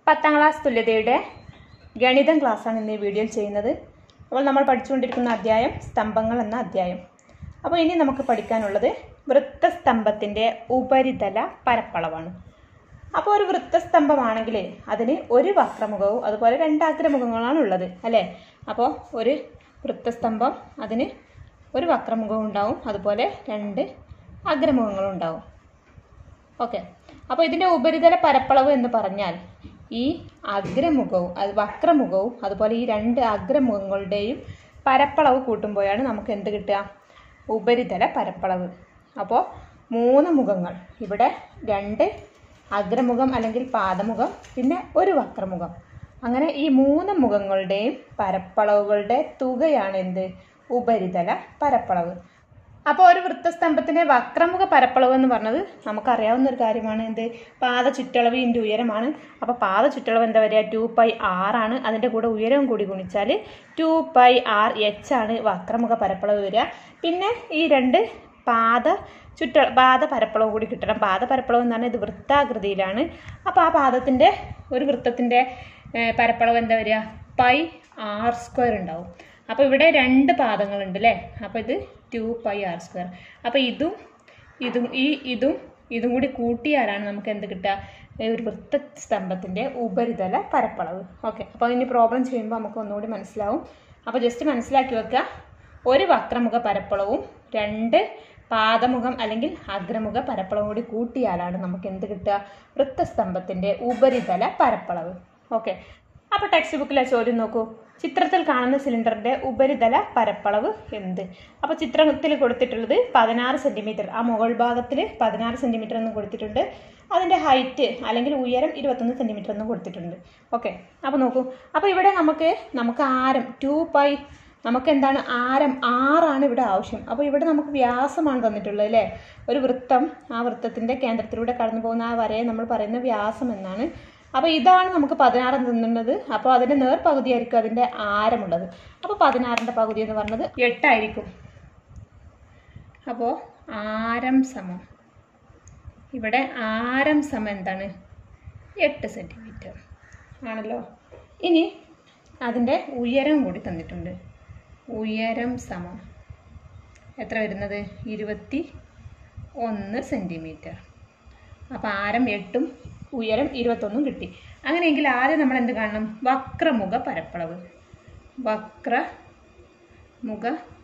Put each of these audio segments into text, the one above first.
പത്താം ക്ലാസ് തുല്യതയുടെ ഗണിതം ക്ലാസ്സാണ് ഇന്ന് ഈ വീഡിയോയിൽ ചെയ്യുന്നത് അപ്പോൾ നമ്മൾ പഠിച്ചുകൊണ്ടിരിക്കുന്ന അധ്യായം സ്തംഭങ്ങൾ എന്ന അധ്യായം അപ്പോൾ ഇനി നമുക്ക് പഠിക്കാനുള്ളത് വൃത്തസ്തംഭത്തിൻ്റെ ഉപരിതല പരപ്പളവാണ് അപ്പോൾ ഒരു വൃത്തസ്തംഭമാണെങ്കിൽ അതിന് ഒരു വക്രമുഖവും അതുപോലെ രണ്ട് അഗ്രമുഖങ്ങളാണ് ഉള്ളത് അല്ലേ അപ്പോൾ ഒരു വൃത്തസ്തംഭം അതിന് ഒരു വക്രമുഖവും ഉണ്ടാവും അതുപോലെ രണ്ട് അഗ്രമുഖങ്ങളും ഉണ്ടാവും ഓക്കെ അപ്പോൾ ഇതിൻ്റെ ഉപരിതല പരപ്പളവ് എന്ന് പറഞ്ഞാൽ ഈ അഗ്രമുഖവും അത് വക്രമുഖവും അതുപോലെ ഈ രണ്ട് അഗ്രമുഖങ്ങളുടെയും പരപ്പളവ് കൂട്ടുമ്പോഴാണ് നമുക്ക് എന്ത് കിട്ടുക ഉപരിതല പരപ്പളവ് അപ്പോൾ മൂന്ന് മുഖങ്ങൾ ഇവിടെ രണ്ട് അഗ്രമുഖം അല്ലെങ്കിൽ പാദമുഖം പിന്നെ ഒരു വക്രമുഖം അങ്ങനെ ഈ മൂന്ന് മുഖങ്ങളുടെയും പരപ്പളവുകളുടെ തുകയാണ് എന്ത് ഉപരിതല പരപ്പളവ് അപ്പോൾ ഒരു വൃത്തസ്തംഭത്തിന്റെ വക്രമുഖ പരപ്പളവ് എന്ന് പറഞ്ഞത് നമുക്കറിയാവുന്ന ഒരു കാര്യമാണ് എന്ത് പാദ ചുറ്റളവ് ഇൻറ്റു ഉയരമാണ് അപ്പോൾ പാദ ചുറ്റളവ് എന്താ പറയുക ടു പൈ ആർ ആണ് അതിൻ്റെ കൂടെ ഉയരവും കൂടി ഗുണിച്ചാൽ ടു പൈ ആർ എച്ച് ആണ് വക്രമുഖ പരപ്പളവ് വരിക പിന്നെ ഈ രണ്ട് പാദ ചുറ്റ പാദ പരപ്പളവ് കൂടി കിട്ടണം പാദ പരപ്പളവ് എന്ന് പറഞ്ഞാൽ ഇത് വൃത്താകൃതിയിലാണ് അപ്പോൾ ആ പാദത്തിൻ്റെ ഒരു വൃത്തത്തിൻ്റെ ഏഹ്, പരപ്പളവ് എന്താ വരിക പൈ ആർ സ്ക്വയർ ഉണ്ടാവും അപ്പോൾ ഇവിടെ രണ്ട് പാദങ്ങളുണ്ട് അല്ലേ അപ്പോൾ ഇത് ടു പൈ ആർ സ്ക്വയർ അപ്പോൾ ഇതും ഇതും ഈ ഇതും ഇതും കൂടി കൂട്ടിയാലാണ് നമുക്ക് എന്ത് കിട്ടുക ഈ ഒരു വൃത്തസ്തംഭത്തിൻ്റെ ഉപരിതല പരപ്പളവ് ഓക്കെ അപ്പോൾ ഇനി പ്രോബ്ലം ചെയ്യുമ്പോൾ നമുക്ക് ഒന്നുകൂടി മനസ്സിലാവും അപ്പോൾ ജസ്റ്റ് മനസ്സിലാക്കി വെക്കുക ഒരു വക്രമുഖ പരപ്പളവും രണ്ട് പാദമുഖം അല്ലെങ്കിൽ അഗ്രമുഖ പരപ്പളവും കൂടി കൂട്ടിയാലാണ് നമുക്ക് എന്ത് കിട്ടുക വൃത്തസ്തംഭത്തിൻ്റെ ഉപരിതല പരപ്പളവ് ഓക്കെ അപ്പോൾ ടെക്സ്റ്റ് ബുക്കിലെ ചോദ്യം നോക്കൂ ചിത്രത്തിൽ കാണുന്ന സിലിണ്ടറിന്റെ ഉപരിതല പരപ്പളവ് എന്ത് അപ്പോൾ ചിത്രത്തിൽ കൊടുത്തിട്ടുള്ളത് പതിനാറ് സെന്റിമീറ്റർ ആ മുകൾ ഭാഗത്തിൽ പതിനാറ് സെന്റിമീറ്റർ എന്ന് കൊടുത്തിട്ടുണ്ട് അതിന്റെ ഹൈറ്റ് അല്ലെങ്കിൽ ഉയരം ഇരുപത്തൊന്ന് സെന്റിമീറ്റർ എന്ന് കൊടുത്തിട്ടുണ്ട് ഓക്കെ അപ്പോൾ നോക്കൂ അപ്പോൾ ഇവിടെ നമുക്ക് നമുക്ക് ആരം ടു പൈ നമുക്ക് എന്താണ് ആരം ആറാണ് ഇവിടെ ആവശ്യം അപ്പോൾ ഇവിടെ നമുക്ക് വ്യാസമാണ് തന്നിട്ടുള്ളത് അല്ലേ ഒരു വൃത്തം ആ വൃത്തത്തിന്റെ കേന്ദ്രത്തിലൂടെ കടന്നു പോകുന്ന ആ വരയെ നമ്മൾ പറയുന്ന വ്യാസം എന്നാണ് അപ്പോൾ ഇതാണ് നമുക്ക് പതിനാറ് തന്നുള്ളത് അപ്പോൾ അതിൻ്റെ നേർ പകുതിയായിരിക്കും അതിൻ്റെ ആരമുള്ളത് അപ്പോൾ പതിനാറിൻ്റെ പകുതി എന്ന് പറഞ്ഞത് എട്ടായിരിക്കും അപ്പോൾ ആരം സമം ഇവിടെ ആരം സമം എന്താണ് എട്ട് സെൻറ്റിമീറ്റർ ആണല്ലോ ഇനി അതിൻ്റെ ഉയരം കൂടി തന്നിട്ടുണ്ട് ഉയരം സമം എത്ര വരുന്നത് ഇരുപത്തി ഒന്ന് സെൻറ്റിമീറ്റർ അപ്പോൾ ആരം എട്ടും ഉയരം ഇരുപത്തൊന്നും കിട്ടി അങ്ങനെയെങ്കിൽ ആദ്യം നമ്മൾ എന്ത് കാണണം വക്രമുഖ പരപ്പളവ് വക്രമുഖ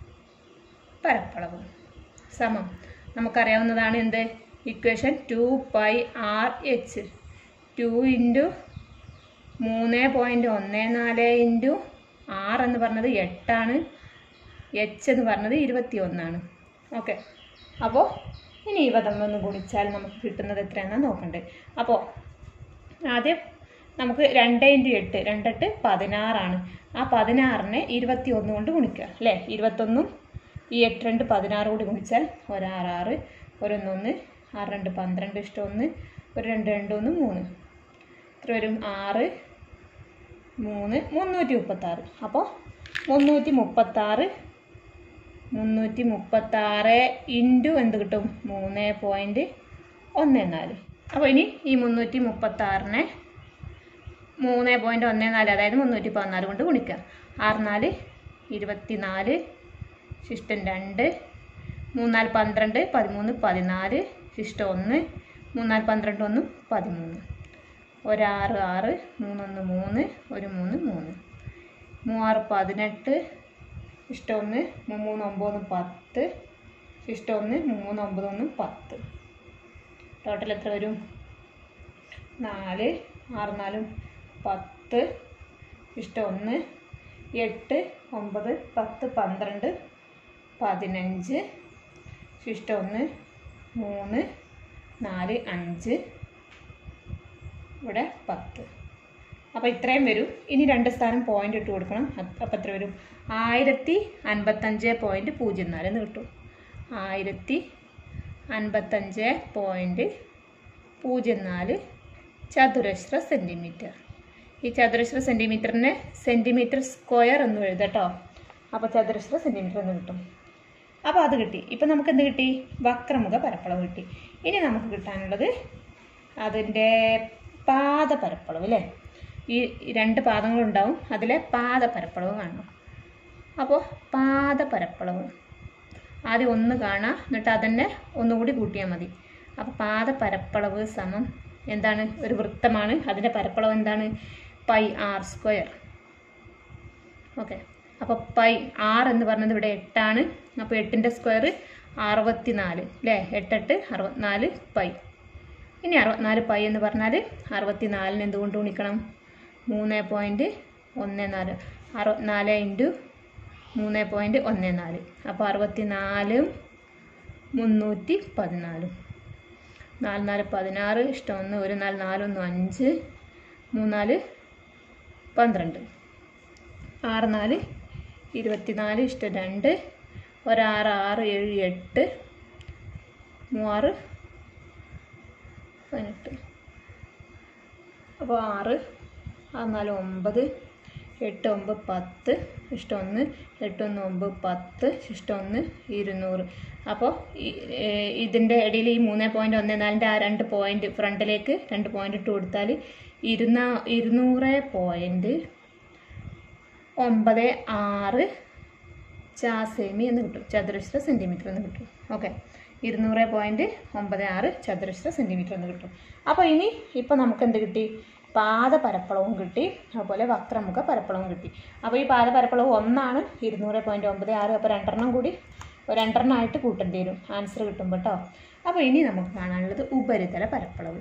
പരപ്പളവ് സമം നമുക്കറിയാവുന്നതാണ് എന്ത് equation two pi R H two into മൂന്ന് പോയിൻറ്റ് ഒന്ന് നാല് ഇൻറ്റു ആർ എന്ന് പറഞ്ഞത് എട്ടാണ് എച്ച് എന്ന് പറഞ്ഞത് ഇരുപത്തി ഒന്നാണ് ഓക്കെ അപ്പോൾ ഇനി ഇവ തമ്മിലൊന്ന് ഗുണിച്ചാൽ നമുക്ക് കിട്ടുന്നത് എത്രയാണെന്ന് നോക്കണ്ടേ അപ്പോൾ ആദ്യം നമുക്ക് രണ്ട് ഇൻറ്റു എട്ട് രണ്ടെട്ട് പതിനാറാണ് ആ പതിനാറിനെ ഇരുപത്തി ഒന്ന് കൊണ്ട് ഗുണിക്കുക അല്ലേ ഇരുപത്തൊന്നും ഈ എട്ട് രണ്ട് പതിനാറ് കൂടി ഗുണിച്ചാൽ ഒരാറാറ് ഒരൊന്നൊന്ന് ആറ് രണ്ട് പന്ത്രണ്ട് ഇഷ്ടം ഒന്ന് ഒരു രണ്ട് രണ്ട് ഒന്ന് മൂന്ന് എത്ര വരും ആറ് മൂന്ന് മുന്നൂറ്റി മുപ്പത്താറ് അപ്പോൾ മുന്നൂറ്റി മുപ്പത്താറ് മുന്നൂറ്റി മുപ്പത്താറ് ഇൻറ്റു എന്ത് കിട്ടും മൂന്ന് പോയിൻറ്റ് ഒന്ന് നാല് അപ്പോൾ ഇനി ഈ മുന്നൂറ്റി മുപ്പത്താറിനെ മൂന്ന് പോയിൻറ്റ് ഒന്ന് നാല് അതായത് മുന്നൂറ്റി പതിനാല് കൊണ്ട് ഗുണിക്കുക ആറ് നാല് ഇരുപത്തി നാല് ശിഷ്ടം രണ്ട് മൂന്നാല് പന്ത്രണ്ട് പതിമൂന്ന് പതിനാല് ശിഷ്ടം ഒന്ന് മൂന്നാല് പന്ത്രണ്ട് ഒന്ന് പതിമൂന്ന് ഒരാറ് ആറ് മൂന്നൊന്ന് മൂന്ന് ഒരു മൂന്ന് മൂന്ന് മൂവാറ് പതിനെട്ട് ഇഷ്ടം ഒന്ന് മൂന്ന് ഒമ്പത് പത്ത് ഇഷ്ടം ഒന്ന് മൂന്ന് ഒമ്പത് ഒന്ന് പത്ത് ടോട്ടൽ എത്ര വരും നാല് ആറ് നാലും പത്ത് ഇഷ്ടം ഒന്ന് എട്ട് ഒമ്പത് പത്ത് പന്ത്രണ്ട് പതിനഞ്ച് ഇഷ്ടം ഒന്ന് മൂന്ന് നാല് അഞ്ച് ഇവിടെ പത്ത് അപ്പോൾ ഇത്രയും വരും ഇനി രണ്ട് സ്ഥാനം പോയിന്റ് ഇട്ട് കൊടുക്കണം അപ്പം എത്ര വരും ആയിരത്തി അൻപത്തഞ്ച് പോയിൻറ്റ് പൂജ്യം നാല് എന്ന് കിട്ടും ആയിരത്തി അൻപത്തഞ്ച് പോയിൻറ്റ് പൂജ്യം നാല് ചതുരശ്ര സെൻറ്റിമീറ്റർ ഈ ചതുരശ്ര സെൻറ്റിമീറ്ററിന് സെൻറ്റിമീറ്റർ സ്ക്വയർ എന്ന് എഴുതട്ടോ അപ്പോൾ ചതുരശ്ര സെൻറ്റിമീറ്റർ എന്ന് കിട്ടും അപ്പോൾ അത് കിട്ടി ഇപ്പം നമുക്ക് എന്ത് കിട്ടി വക്രമുഖ പരപ്പളവ് കിട്ടി ഇനി നമുക്ക് കിട്ടാനുള്ളത് അതിൻ്റെ പാദപരപ്പളവ് അല്ലേ ഈ രണ്ട് പാദങ്ങളുണ്ടാവും അതിലെ പാദ പരപ്പളവ് കാണണം അപ്പോൾ പാദ പരപ്പളവ് ആദ്യം ഒന്ന് കാണാം എന്നിട്ട് അതന്നെ ഒന്നുകൂടി കൂട്ടിയാൽ മതി അപ്പോൾ പാദ പരപ്പളവ് സമം എന്താണ് ഒരു വൃത്തമാണ് അതിൻ്റെ പരപ്പളവ് എന്താണ് പൈ ആർ സ്ക്വയർ ഓക്കെ അപ്പോൾ പൈ ആർ എന്ന് പറഞ്ഞത് ഇവിടെ എട്ടാണ് അപ്പോൾ എട്ടിൻ്റെ സ്ക്വയർ അറുപത്തി നാല് അല്ലേ എട്ടെട്ട് അറുപത്തിനാല് പൈ ഇനി അറുപത്തിനാല് പൈ എന്ന് പറഞ്ഞാൽ അറുപത്തി നാലിന് എന്തുകൊണ്ട് ഗുണിക്കണം മൂന്ന് പോയിൻറ്റ് ഒന്ന് നാല് അറുപത്തിനാല് ഇൻറ്റു മൂന്ന് പോയിൻറ്റ് ഒന്ന് നാല് അപ്പോൾ അറുപത്തി നാലും മുന്നൂറ്റി പതിനാലും നാല് നാല് പതിനാറ് ഇഷ്ടം ഒന്ന് ഒരു നാല് നാലൊന്ന് അഞ്ച് മൂന്നാല് പന്ത്രണ്ട് ആറ് നാല് ഇരുപത്തിനാല് ഇഷ്ടം രണ്ട് ഒരാറ് ആറ് ഏഴ് എട്ട് മൂവാറ് പതിനെട്ട് അപ്പോൾ ആറ് ആറ് നാല് ഒമ്പത് എട്ട് ഒമ്പത് പത്ത് ഇഷ്ടം ഒന്ന് എട്ട് ഒന്ന് ഒമ്പത് പത്ത് ഇഷ്ടം ഒന്ന് ഇരുന്നൂറ് അപ്പോൾ ഇതിൻ്റെ ഇടയിൽ ഈ മൂന്ന് പോയിൻറ്റ് ഒന്ന് നാലിൻ്റെ ആ രണ്ട് പോയിൻറ്റ് ഫ്രണ്ടിലേക്ക് രണ്ട് പോയിൻറ്റ് ഇട്ട് കൊടുത്താൽ ഇരുന്നാ ഇരുന്നൂറ് പോയിൻറ്റ് ഒമ്പത് ആറ് ചാസേമി എന്ന് കിട്ടും ചതുരശ്ര സെൻറ്റിമീറ്റർ എന്ന് കിട്ടും ഓക്കെ ഇരുന്നൂറ് പോയിൻറ്റ് ഒമ്പത് ആറ് ചതുരശ്ര സെൻറ്റിമീറ്റർ എന്ന് കിട്ടും അപ്പോൾ ഇനി ഇപ്പോൾ നമുക്ക് എന്ത് കിട്ടി പാദ പരപ്പളവും കിട്ടി അതുപോലെ വക്രമുഖ പരപ്പളവും കിട്ടി അപ്പോൾ ഈ പാദ പരപ്പളവ് ഒന്നാണ് ഇരുന്നൂറ് പോയിൻറ്റ് ഒമ്പത് ആറ് അപ്പോൾ രണ്ടെണ്ണം കൂടി രണ്ടെണ്ണം ആയിട്ട് കൂട്ടേണ്ടി വരും ആൻസർ കിട്ടുമ്പോൾ കേട്ടോ അപ്പോൾ ഇനി നമുക്ക് കാണാനുള്ളത് ഉപരിതല പരപ്പളവ്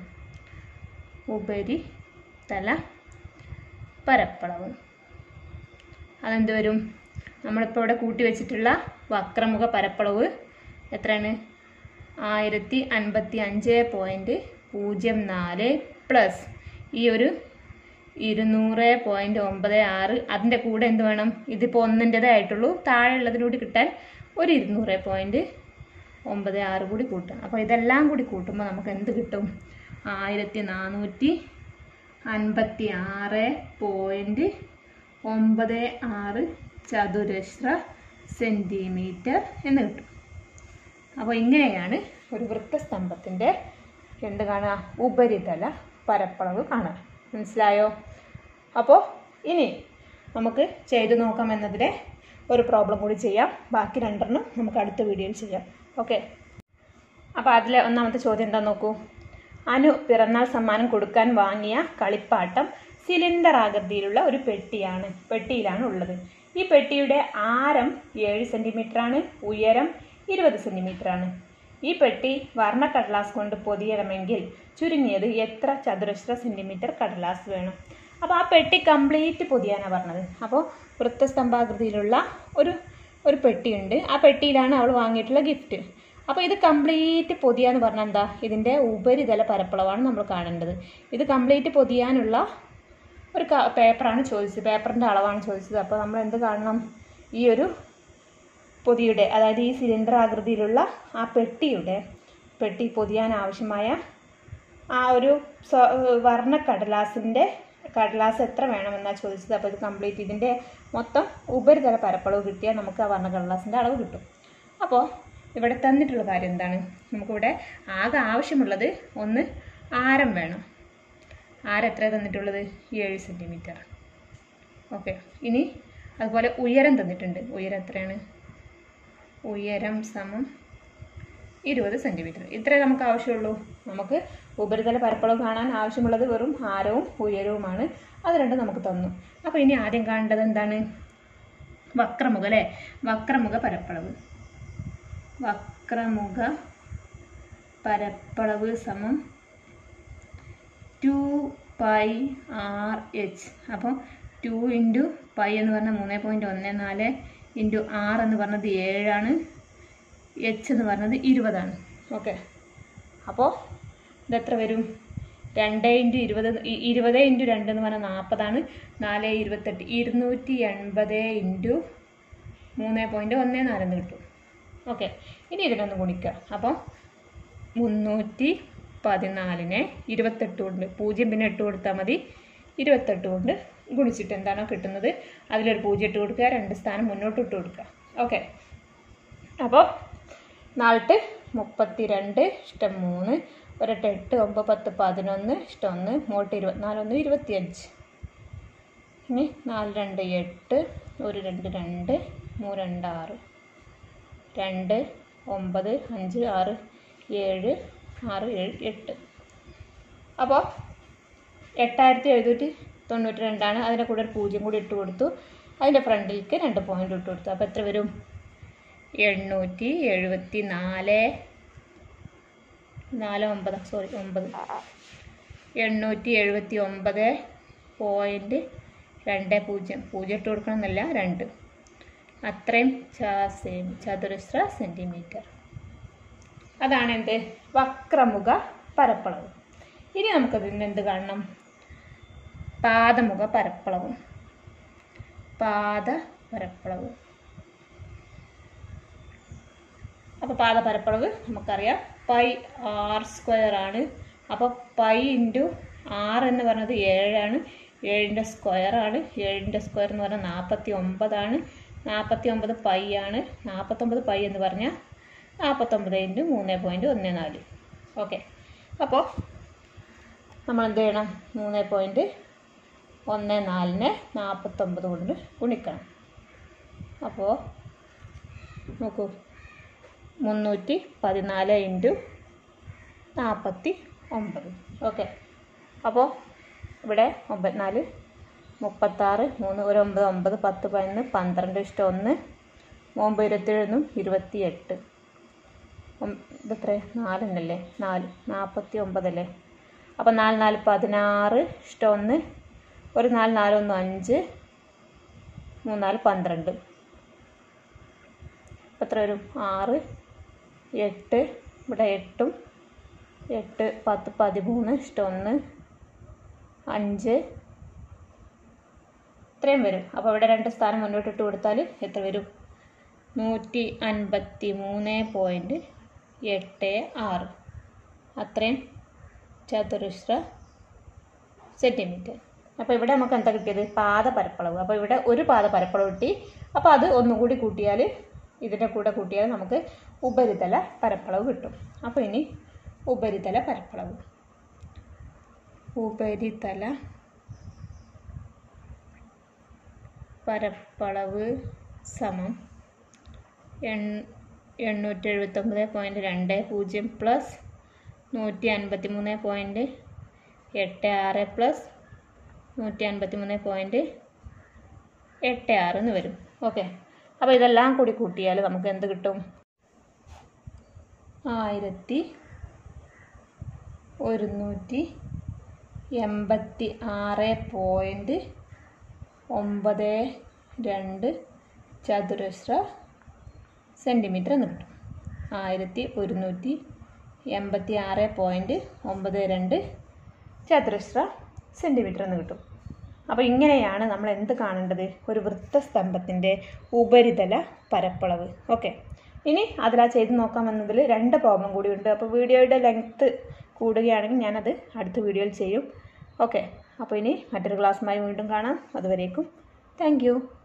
ഉപരിതല പരപ്പളവ് അതെന്ത് വരും നമ്മളിപ്പോൾ ഇവിടെ കൂട്ടി വെച്ചിട്ടുള്ള വക്രമുഖ പരപ്പളവ് എത്രയാണ് ആയിരത്തി അൻപത്തി അഞ്ച് പോയിൻറ്റ് പൂജ്യം നാല് പ്ലസ് ഈ ഒരു ഇരുന്നൂറ് പോയിൻറ്റ് ഒമ്പത് ആറ് അതിൻ്റെ കൂടെ എന്ത് വേണം ഇതിപ്പോൾ ഒന്നിൻ്റെതേ ആയിട്ടുള്ളൂ താഴെയുള്ളതിനൂടി കിട്ടാൻ ഒരു ഇരുന്നൂറ് പോയിൻറ്റ് ഒമ്പത് ആറ് കൂടി കൂട്ടുക അപ്പോൾ ഇതെല്ലാം കൂടി കൂട്ടുമ്പോൾ നമുക്ക് എന്ത് കിട്ടും ആയിരത്തി നാനൂറ്റി അൻപത്തി ആറ് പോയിൻറ്റ് ഒമ്പത് ആറ് ചതുരശ്ര സെൻറ്റിമീറ്റർ എന്ന് കിട്ടും അപ്പോൾ ഇങ്ങനെയാണ് ഒരു വൃത്തസ്തംഭത്തിൻ്റെ എന്ത് കാണുക ഉപരിതല പരപ്പളവ് കാണുക മനസ്സിലായോ അപ്പോൾ ഇനി നമുക്ക് ചെയ്തു നോക്കാം എന്നതിലെ ഒരു പ്രോബ്ലം കൂടി ചെയ്യാം ബാക്കി രണ്ടെണ്ണം നമുക്ക് അടുത്ത വീഡിയോയിൽ ചെയ്യാം ഓക്കെ അപ്പോൾ അതിലെ ഒന്നാമത്തെ ചോദ്യം എന്താ നോക്കൂ അനു പിറന്നാൾ സമ്മാനം കൊടുക്കാൻ വാങ്ങിയ കളിപ്പാട്ടം സിലിണ്ടർ ആകൃതിയിലുള്ള ഒരു പെട്ടിയാണ് പെട്ടിയിലാണ് ഉള്ളത് ഈ പെട്ടിയുടെ ആരം ഏഴ് സെൻറ്റിമീറ്റർ ആണ് ഉയരം ഇരുപത് സെൻറ്റിമീറ്റർ ആണ് ഈ പെട്ടി വർണ്ണ കടലാസ് കൊണ്ട് പൊതിയണമെങ്കിൽ ചുരുങ്ങിയത് എത്ര ചതുരശ്ര സെൻറ്റിമീറ്റർ കടലാസ് വേണം അപ്പോൾ ആ പെട്ടി കംപ്ലീറ്റ് പൊതിയാനാണ് പറഞ്ഞത് അപ്പോൾ വൃത്തസ്തംഭാകൃതിയിലുള്ള ഒരു ഒരു പെട്ടിയുണ്ട് ആ പെട്ടിയിലാണ് അവൾ വാങ്ങിയിട്ടുള്ള ഗിഫ്റ്റ് അപ്പോൾ ഇത് കംപ്ലീറ്റ് പൊതിയാന്ന് പറഞ്ഞാൽ എന്താ ഇതിൻ്റെ ഉപരിതല പരപ്പളവാണ് നമ്മൾ കാണേണ്ടത് ഇത് കംപ്ലീറ്റ് പൊതിയാനുള്ള ഒരു ക- പേപ്പറാണ് ചോദിച്ചത് പേപ്പറിൻ്റെ അളവാണ് ചോദിച്ചത് അപ്പോൾ നമ്മൾ എന്ത് കാണണം ഈ ഒരു പൊതിയുടെ അതായത് ഈ സിലിണ്ടർ ആകൃതിയിലുള്ള ആ പെട്ടിയുടെ പെട്ടി പൊതിയാൻ ആവശ്യമായ ആ ഒരു സ്വ വർണ്ണ കടലാസിൻ്റെ കടലാസ് എത്ര വേണമെന്നാണ് ചോദിച്ചത് അപ്പോൾ ഇത് കംപ്ലീറ്റ് ഇതിൻ്റെ മൊത്തം ഉപരിതല പരപ്പളവ് കിട്ടിയാൽ നമുക്ക് ആ വർണ്ണ കടലാസിൻ്റെ അളവ് കിട്ടും അപ്പോൾ ഇവിടെ തന്നിട്ടുള്ള കാര്യം എന്താണ് നമുക്കിവിടെ ആകെ ആവശ്യമുള്ളത് ഒന്ന് ആരം വേണം ആരം എത്ര തന്നിട്ടുള്ളത് ഏഴ് സെൻറ്റിമീറ്റർ ഓക്കെ ഇനി അതുപോലെ ഉയരം തന്നിട്ടുണ്ട് ഉയരം എത്രയാണ് ഉയരം സമം ഇരുപത് സെൻറ്റിമീറ്റർ ഇത്രേ നമുക്ക് ആവശ്യമുള്ളൂ നമുക്ക് ഉപരിതല പരപ്പളവ് കാണാൻ ആവശ്യമുള്ളത് വെറും ആരവും ഉയരവുമാണ് അത് രണ്ടും നമുക്ക് തന്നു അപ്പോൾ ഇനി ആദ്യം കാണേണ്ടത് എന്താണ് വക്രമുഖ അല്ലേ വക്രമുഖ പരപ്പളവ് വക്രമുഖ പരപ്പളവ് സമം ടു പൈ ആർ എച്ച് അപ്പോൾ ടു ഇൻറ്റു പൈ എന്ന് പറഞ്ഞാൽ മൂന്ന് പോയിൻറ്റ് ഒന്ന് നാല് ഇൻറ്റു ആർ എന്ന് പറഞ്ഞത് ഏഴാണ് എച്ച് എന്ന് പറഞ്ഞത് ഇരുപതാണ് ഓക്കെ അപ്പോൾ ഇതെത്ര വരും രണ്ട് ഇൻറ്റു ഇരുപത് ഇ- ഇരുപത് ഇൻറ്റു രണ്ട് എന്ന് പറഞ്ഞാൽ നാൽപ്പതാണ് നാല് ഇരുപത്തെട്ട് ഇരുന്നൂറ്റി എൺപത് ഇൻറ്റു മൂന്ന് പോയിൻറ്റ് ഒന്ന് നാലെന്ന് കിട്ടും ഓക്കെ ഇനി ഇതിനൊന്ന് ഗുണിക്കുക അപ്പോൾ മുന്നൂറ്റി പതിനാലിനെ ഇരുപത്തെട്ട് കൊണ്ട് പൂജ്യം പിന്നെ എട്ട് കൊടുത്താൽ മതി ഇരുപത്തെട്ട് കൊണ്ട് ഗുണിച്ചിട്ട് എന്താണോ കിട്ടുന്നത് അതിലൊരു പൂജ്യം ഇട്ട് കൊടുക്കുക രണ്ട് സ്ഥാനം മുന്നോട്ട് ഇട്ട് കൊടുക്കുക ഓക്കെ അപ്പോൾ നാലിട്ട് മുപ്പത്തി രണ്ട് ഇഷ്ടം മൂന്ന് ഒരെട്ട് എട്ട് ഒമ്പത് പത്ത് പതിനൊന്ന് ഇഷ്ടം ഒന്ന് മൂട്ട് ഇരുപത്തിനാലൊന്ന് ഇരുപത്തിയഞ്ച് ഇനി നാല് രണ്ട് എട്ട് ഒരു രണ്ട് രണ്ട് മൂന്ന് രണ്ട് ആറ് രണ്ട് ഒമ്പത് അഞ്ച് ആറ് ഏഴ് ആറ് ഏഴ് എട്ട് അപ്പോൾ എട്ടായിരത്തി എഴുന്നൂറ്റി തൊണ്ണൂറ്റി രണ്ടാണ് അതിൻ്റെ കൂടെ ഒരു പൂജ്യം കൂടി ഇട്ട് കൊടുത്തു അതിൻ്റെ ഫ്രണ്ടിലേക്ക് രണ്ട് പോയിൻ്റ് ഇട്ട് കൊടുത്തു അപ്പോൾ എത്ര വരും എണ്ണൂറ്റി എഴുപത്തി നാല് നാല് ഒമ്പത് സോറി ഒമ്പത് എണ്ണൂറ്റി എഴുപത്തി ഒമ്പത് പോയിൻറ്റ് രണ്ട് പൂജ്യം പൂജ്യം ഇട്ട് കൊടുക്കണമെന്നല്ല രണ്ട് അത്രയും ചതുരശ്ര സെൻറ്റിമീറ്റർ അതാണ് എന്ത് വക്രമുഖ പരപ്പളവ് ഇനി നമുക്കതിന് എന്ത് കാണണം പാദമുഖ പരപ്പളവ് പാദ പരപ്പളവ് അപ്പോൾ പാദ പരപ്പളവ് നമുക്കറിയാം പൈ ആർ സ്ക്വയർ ആണ് അപ്പോൾ പൈ ഇൻറ്റു ആർ എന്ന് പറയുന്നത് ഏഴാണ് ഏഴിൻ്റെ സ്ക്വയർ ആണ് ഏഴിൻ്റെ സ്ക്വയർ എന്ന് പറഞ്ഞാൽ നാൽപ്പത്തി ഒമ്പതാണ് നാൽപ്പത്തി ഒമ്പത് പൈ ആണ് നാൽപ്പത്തൊമ്പത് പൈ എന്ന് പറഞ്ഞാൽ നാൽപ്പത്തൊമ്പത് ഇൻറ്റു മൂന്ന് പോയിൻറ്റ് ഒന്ന് നാല് ഓക്കെ അപ്പോൾ നമ്മൾ എന്ത് ചെയ്യണം മൂന്ന് പോയിൻറ്റ് ഒന്ന് നാലിനെ നാൽപ്പത്തൊമ്പത് കൊണ്ട് ഗുണിക്കണം അപ്പോൾ നോക്കൂ മുന്നൂറ്റി പതിനാല് ഇൻറ്റു നാൽപ്പത്തി ഒമ്പത് ഓക്കെ അപ്പോൾ ഇവിടെ ഒമ്പത്തിനാല് മുപ്പത്താറ് മൂന്ന് ഒരു ഒമ്പത് ഒമ്പത് പത്ത് പതിനൊന്ന് പന്ത്രണ്ട് ഇഷ്ടം ഒന്ന് ഒമ്പത് ഇരുപത്തേഴൊന്നും ഇരുപത്തി എട്ട് ഇതെത്ര നാലെണ്ണല്ലേ നാല് നാൽപ്പത്തി ഒമ്പതല്ലേ അപ്പോൾ നാല് നാല് പതിനാറ് ഇഷ്ടം ഒന്ന് ഒരു നാല് നാലൊന്ന് അഞ്ച് മൂന്നാല് പന്ത്രണ്ട് അപ്പോൾ എത്ര വരും ആറ് എട്ട് ഇവിടെ എട്ടും എട്ട് പത്ത് പതിമൂന്ന് ഇഷ്ടം ഒന്ന് അഞ്ച് ഇത്രയും വരും അപ്പോൾ ഇവിടെ രണ്ട് സ്ഥാനം മുന്നോട്ട് ഇട്ട് കൊടുത്താൽ എത്ര വരും നൂറ്റി അൻപത്തി മൂന്ന് പോയിൻറ്റ് എട്ട് ആറ് അത്രയും ചതുരശ്ര സെൻറ്റിമീറ്റർ അപ്പോൾ ഇവിടെ നമുക്ക് എന്താ കിട്ടിയത് പാദ പരപ്പളവ് അപ്പോൾ ഇവിടെ ഒരു പാദ പരപ്പളവ് കിട്ടി അപ്പോൾ അത് ഒന്നും കൂടി കൂട്ടിയാൽ ഇതിൻ്റെ കൂടെ കൂട്ടിയാൽ നമുക്ക് ഉപരിതല പരപ്പളവ് കിട്ടും അപ്പോൾ ഇനി ഉപരിതല പരപ്പളവ് ഉപരിതല പരപ്പളവ് സമം എൺ എണ്ണൂറ്റി എഴുപത്തൊമ്പത് പോയിൻറ്റ് രണ്ട് പൂജ്യം പ്ലസ് നൂറ്റി അൻപത്തി മൂന്ന് പോയിൻറ്റ് എട്ട് ആറ് പ്ലസ് നൂറ്റി അൻപത്തി മൂന്ന് പോയിൻറ്റ് എട്ട് ആറ് എന്ന് വരും ഓക്കെ അപ്പോൾ ഇതെല്ലാം കൂടി കൂട്ടിയാൽ നമുക്ക് എന്ത് കിട്ടും ആയിരത്തി ഒരുന്നൂറ്റി എൺപത്തി ആറ് പോയിൻറ്റ് ഒമ്പത് രണ്ട് ചതുരശ്ര സെൻറ്റിമീറ്റർ എന്ന് കിട്ടും ആയിരത്തി ഒരുന്നൂറ്റി എൺപത്തി ആറ് പോയിൻറ്റ് ഒമ്പത് രണ്ട് ചതുരശ്ര സെൻറ്റിമീറ്റർ എന്ന് കിട്ടും അപ്പോൾ ഇങ്ങനെയാണ് നമ്മൾ എന്ത് കാണേണ്ടത് ഒരു വൃത്തസ്തംഭത്തിൻ്റെ ഉപരിതല പരപ്പളവ് ഓക്കെ ഇനി അതിലാ ചെയ്ത് നോക്കാമെന്നതിൽ രണ്ട് പ്രോബ്ലം കൂടിയുണ്ട് അപ്പോൾ വീഡിയോയുടെ ലെങ്ത്ത് കൂടുകയാണെങ്കിൽ ഞാനത് അടുത്ത വീഡിയോയിൽ ചെയ്യും ഓക്കെ അപ്പോൾ ഇനി മറ്റൊരു ക്ലാസ്സുമായി വീണ്ടും കാണാം അതുവരേക്കും താങ്ക്